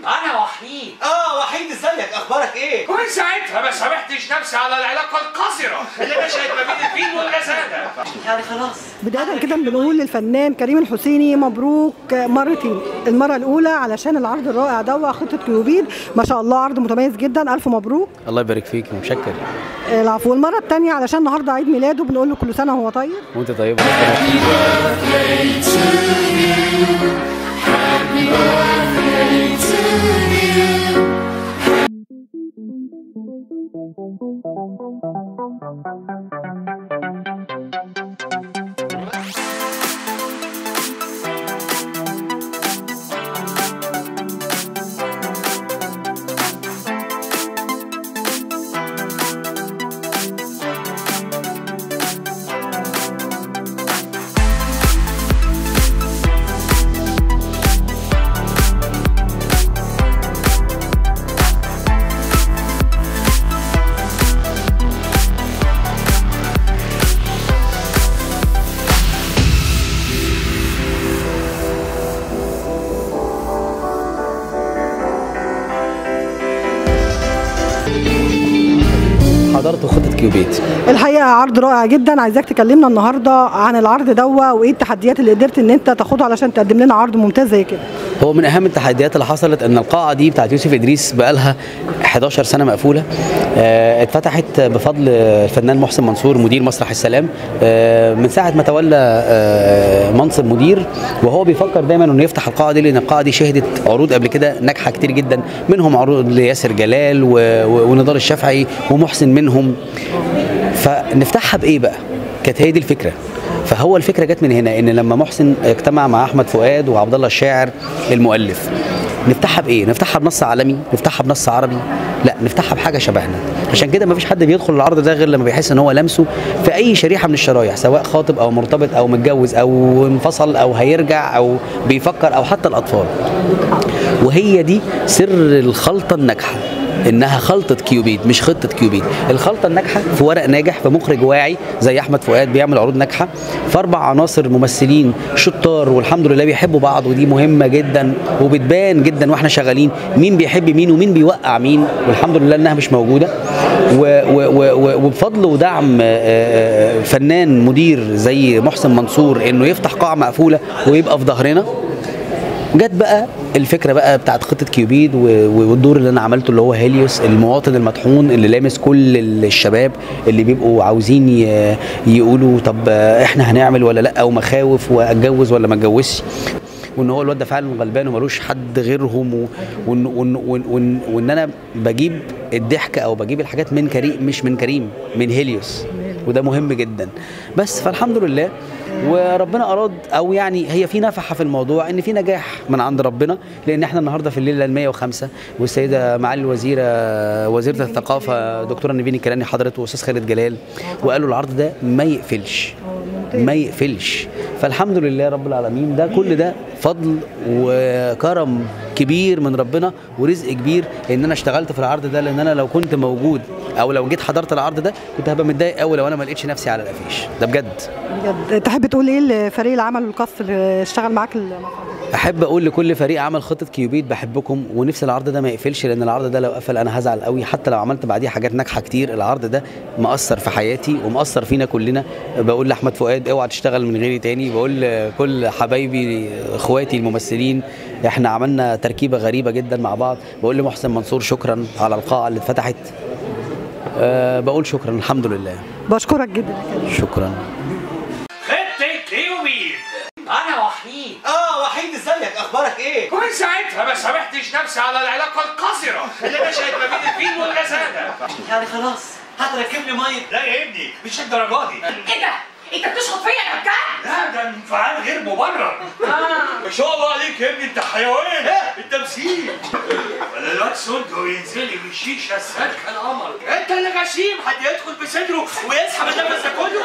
انا وحيد اه وحيد ازيك اخبارك ايه ومن ساعتها ما سامحتش نفسي على العلاقه القذره اللي نشأت ما بين الفيل والغزاله يعني خلاص بداية كده بنقول للفنان كريم الحسيني مبروك مرتين المرة الأولى علشان العرض الرائع ده خطة كيوبيد ما شاء الله عرض متميز جدا ألف مبروك الله يبارك فيك متشكر العفو والمرة الثانية علشان النهاردة عيد ميلاده بنقول له كل سنة وهو طيب وانت طيب ربنا حضرت خطة كيوبيت الحقيقة عرض رائع جدا عايزاك تكلمنا النهاردة عن العرض دوا وإيه التحديات اللي قدرت إن أنت تاخدها علشان تقدم لنا عرض ممتاز زي كده هو من اهم التحديات اللي حصلت ان القاعه دي بتاعت يوسف ادريس بقالها 11 سنه مقفوله آه، اتفتحت بفضل الفنان محسن منصور مدير مسرح السلام آه، من ساعه ما تولى آه، منصب مدير وهو بيفكر دايما انه يفتح القاعه دي لان القاعه دي شهدت عروض قبل كده ناجحه كتير جدا منهم عروض لياسر جلال و- و- ونضال الشافعي ومحسن منهم فنفتحها بايه بقى كانت هي دي الفكره فهو الفكره جت من هنا ان لما محسن اجتمع مع احمد فؤاد وعبد الله الشاعر المؤلف نفتحها بايه نفتحها بنص عالمي نفتحها بنص عربي لا نفتحها بحاجه شبهنا عشان كده مفيش حد بيدخل العرض ده غير لما بيحس ان هو لمسه في اي شريحه من الشرايح سواء خاطب او مرتبط او متجوز او انفصل او هيرجع او بيفكر او حتى الاطفال وهي دي سر الخلطه الناجحه انها خلطه كيوبيد مش خطه كيوبيد الخلطه الناجحه في ورق ناجح في مخرج واعي زي احمد فؤاد بيعمل عروض ناجحه في اربع عناصر ممثلين شطار والحمد لله بيحبوا بعض ودي مهمه جدا وبتبان جدا واحنا شغالين مين بيحب مين ومين بيوقع مين والحمد لله انها مش موجوده و و و و وبفضل ودعم آه، آه، فنان مدير زي محسن منصور انه يفتح قاعه مقفوله ويبقى في ظهرنا جت بقى الفكره بقى بتاعت خطه كيوبيد و- و- والدور اللي انا عملته اللي هو هيليوس المواطن المطحون اللي لامس كل الشباب اللي بيبقوا عاوزين ي- يقولوا طب احنا هنعمل ولا لا ومخاوف واتجوز ولا ما اتجوزش وان هو الواد ده فعلا غلبان وملوش حد غيرهم و- وان وان وان, وإن, وإن انا بجيب الضحك او بجيب الحاجات من كريم مش من كريم من هيليوس وده مهم جدا بس فالحمد لله وربنا اراد او يعني هي في نفحه في الموضوع ان في نجاح من عند ربنا لان احنا النهارده في الليله ال 105 والسيده معالي الوزيره وزيره الثقافه دكتوره نيفين الكيلاني حضرت واستاذ خالد جلال وقالوا العرض ده ما يقفلش ما يقفلش فالحمد لله رب العالمين ده كل ده فضل وكرم كبير من ربنا ورزق كبير ان انا اشتغلت في العرض ده لان انا لو كنت موجود او لو جيت حضرت العرض ده كنت هبقى متضايق قوي لو انا ما لقيتش نفسي على الافيش ده بجد بجد تحب تقول إيه لفريق العمل والكاست اللي اشتغل معاك المسرح احب اقول لكل فريق عمل خطه كيوبيد بحبكم ونفسي العرض ده ما يقفلش لان العرض ده لو قفل انا هزعل قوي حتى لو عملت بعديه حاجات ناجحه كتير العرض ده مأثر في حياتي ومأثر فينا كلنا بقول لاحمد فؤاد اوعى تشتغل من غيري تاني بقول لكل حبايبي اخواتي الممثلين احنا عملنا تركيبه غريبه جدا مع بعض بقول لمحسن منصور شكرا على القاعه اللي اتفتحت أه بقول شكرا الحمد لله بشكرك جدا يا كريم شكرا خطه كيوبيد انا وحيد اه وحيد ازيك اخبارك ايه ومن ساعتها ما سامحتش نفسي على العلاقه القذره اللي نشأت ما بين الفيل والغزاله يعني خلاص هتركب لي ميه لا يا ابني مش الدرجه دي ايه ده؟ انت بتشخط فيا انا بجد؟ لا ده انفعال غير مبرر ما شاء الله عليك يا ابني انت حيوان التمثيل ولا الواد سندو ينزل لي من الشيشه السالكه القمر انت اللي غشيم حد يدخل بصدره ويسحب النفس ده كله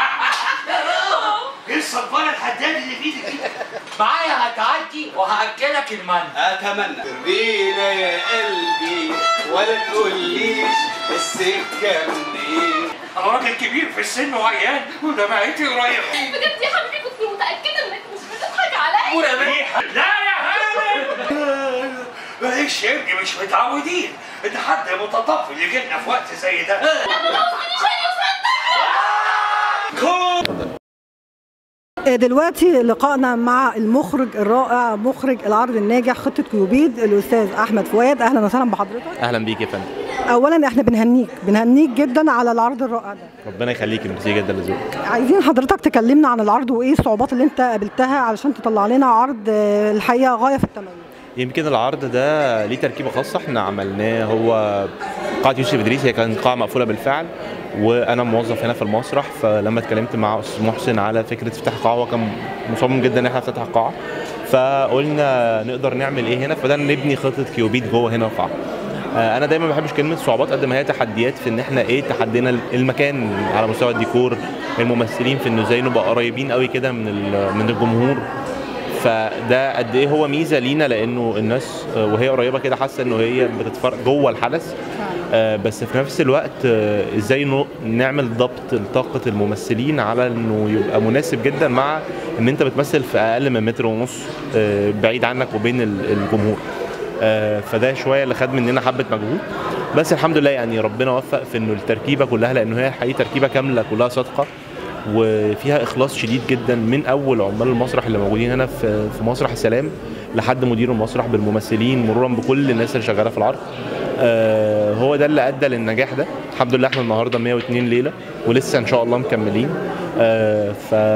ايه الصباره الحداد اللي في ايدك دي معايا هتعدي وهاكلك المن اتمنى بينا يا قلبي ولا تقوليش السكة منين انا راجل كبير في السن وعيان ودمعتي رايحه بجد يا حبيبي كنت متأكدة انك مش بتضحك عليا وريحه لا يا هانم مالكش معلش يا ابني مش متعودين ده حد متطفل يجي لنا في وقت زي ده كل آه، دلوقتي لقائنا مع المخرج الرائع مخرج العرض الناجح خطه كيوبيد الاستاذ احمد فؤاد اهلا وسهلا بحضرتك اهلا بيك يا فندم اولا احنا بنهنيك بنهنيك جدا على العرض الرائع ده ربنا يخليك ميرسي جدا لذوقك عايزين حضرتك تكلمنا عن العرض وايه الصعوبات اللي انت قابلتها علشان تطلع لنا عرض آه، الحقيقه غايه في التميز يمكن العرض ده ليه تركيبه خاصه احنا عملناه هو قاعه يوسف ادريس هي كانت قاعه مقفوله بالفعل وانا موظف هنا في المسرح فلما اتكلمت مع استاذ محسن على فكره افتتاح قاعه هو كان مصمم جدا ان احنا نفتح قاعه فقلنا نقدر نعمل ايه هنا فبدانا نبني خطه كيوبيد جوه هنا القاعه آه، انا دايما ما بحبش كلمه صعوبات قد ما هي تحديات في ان احنا ايه تحدينا المكان على مستوى الديكور الممثلين في انه ازاي نبقى قريبين قوي كده من ال- من الجمهور فده قد ايه هو ميزه لينا لانه الناس آه، وهي قريبه كده حاسه انه هي بتتفرج جوه الحدث آه، بس في نفس الوقت آه، ازاي نو- نعمل ضبط لطاقه الممثلين على انه يبقى مناسب جدا مع ان انت بتمثل في اقل من متر ونص آه، بعيد عنك وبين ال- الجمهور آه، فده شويه اللي خد مننا حبه مجهود بس الحمد لله يعني ربنا وفق في انه التركيبه كلها لانه هي حقيقه تركيبه كامله كلها صادقه وفيها اخلاص شديد جدا من اول عمال المسرح اللي موجودين هنا في في مسرح السلام لحد مدير المسرح بالممثلين مرورا بكل الناس اللي شغاله في العرض آه هو ده اللي ادى للنجاح ده الحمد لله احنا النهارده 102 ليله ولسه ان شاء الله مكملين آه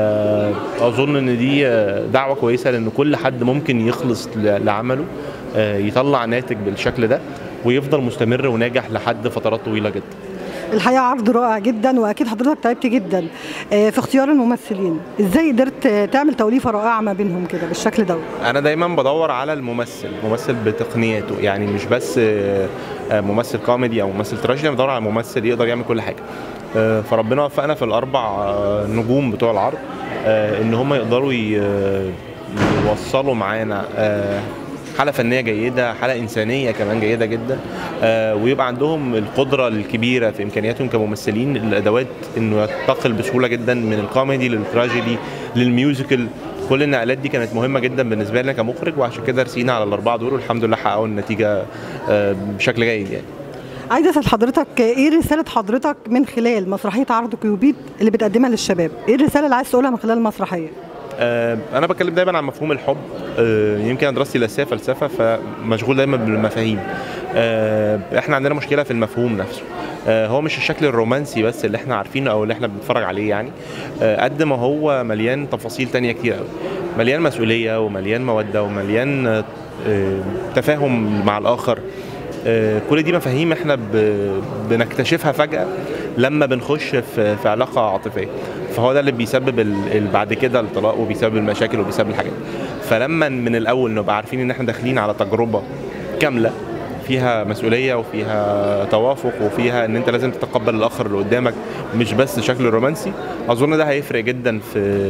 فاظن ان دي آه، دعوه كويسه لان كل حد ممكن يخلص ل- لعمله آه يطلع ناتج بالشكل ده ويفضل مستمر وناجح لحد فترات طويله جدا الحقيقه عرض رائع جدا واكيد حضرتك تعبت جدا آه، في اختيار الممثلين ازاي قدرت آه، تعمل توليفه رائعه ما بينهم كده بالشكل ده انا دايما بدور على الممثل ممثل بتقنياته يعني مش بس آه، آه، ممثل كوميدي او ممثل تراجيدي انا بدور على ممثل يقدر يعمل كل حاجه آه، فربنا وفقنا في الاربع آه، نجوم بتوع العرض آه، ان هم يقدروا ي- آه، يوصلوا معانا آه، حالة فنية جيدة حالة إنسانية كمان جيدة جدا آه، ويبقى عندهم القدرة الكبيرة في إمكانياتهم كممثلين الأدوات إنه ينتقل بسهولة جدا من الكوميدي للتراجيدي للميوزيكال كل النقلات دي كانت مهمة جدا بالنسبة لنا كمخرج وعشان كده رسينا على الأربعة دول والحمد لله حققوا النتيجة آه، بشكل جيد يعني عايزه اسال حضرتك آه، ايه رساله حضرتك من خلال مسرحيه عرض كيوبيد اللي بتقدمها للشباب ايه الرساله اللي عايز تقولها من خلال المسرحيه آه، انا بتكلم دايما عن مفهوم الحب آه، يمكن انا دراستي الاساسيه فلسفه فمشغول دايما بالمفاهيم آه، احنا عندنا مشكله في المفهوم نفسه آه، هو مش الشكل الرومانسي بس اللي احنا عارفينه او اللي احنا بنتفرج عليه يعني آه، قد ما هو مليان تفاصيل تانية كتير قوي مليان مسؤوليه ومليان موده ومليان آه، آه، تفاهم مع الاخر آه، كل دي مفاهيم احنا ب- بنكتشفها فجأة لما بنخش في, في علاقة عاطفية فهو ده اللي بيسبب ال- ال- بعد كده الطلاق وبيسبب المشاكل وبيسبب الحاجات فلما من الأول نبقى عارفين إن احنا داخلين على تجربة كاملة فيها مسؤولية وفيها توافق وفيها ان انت لازم تتقبل الاخر اللي قدامك مش بس شكل رومانسي اظن ده هيفرق جدا في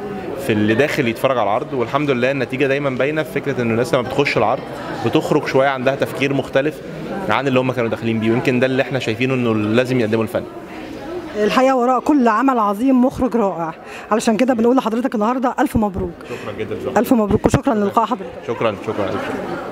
في اللي داخل يتفرج على العرض والحمد لله النتيجه دايما باينه في فكره ان الناس لما بتخش العرض بتخرج شويه عندها تفكير مختلف عن اللي هم كانوا داخلين بيه ويمكن ده اللي احنا شايفينه انه لازم يقدموا الفن الحقيقه وراء كل عمل عظيم مخرج رائع علشان كده بنقول لحضرتك النهارده الف مبروك شكرا جدا الف مبروك وشكرا للقاء حضرتك شكرا شكرا, شكرا.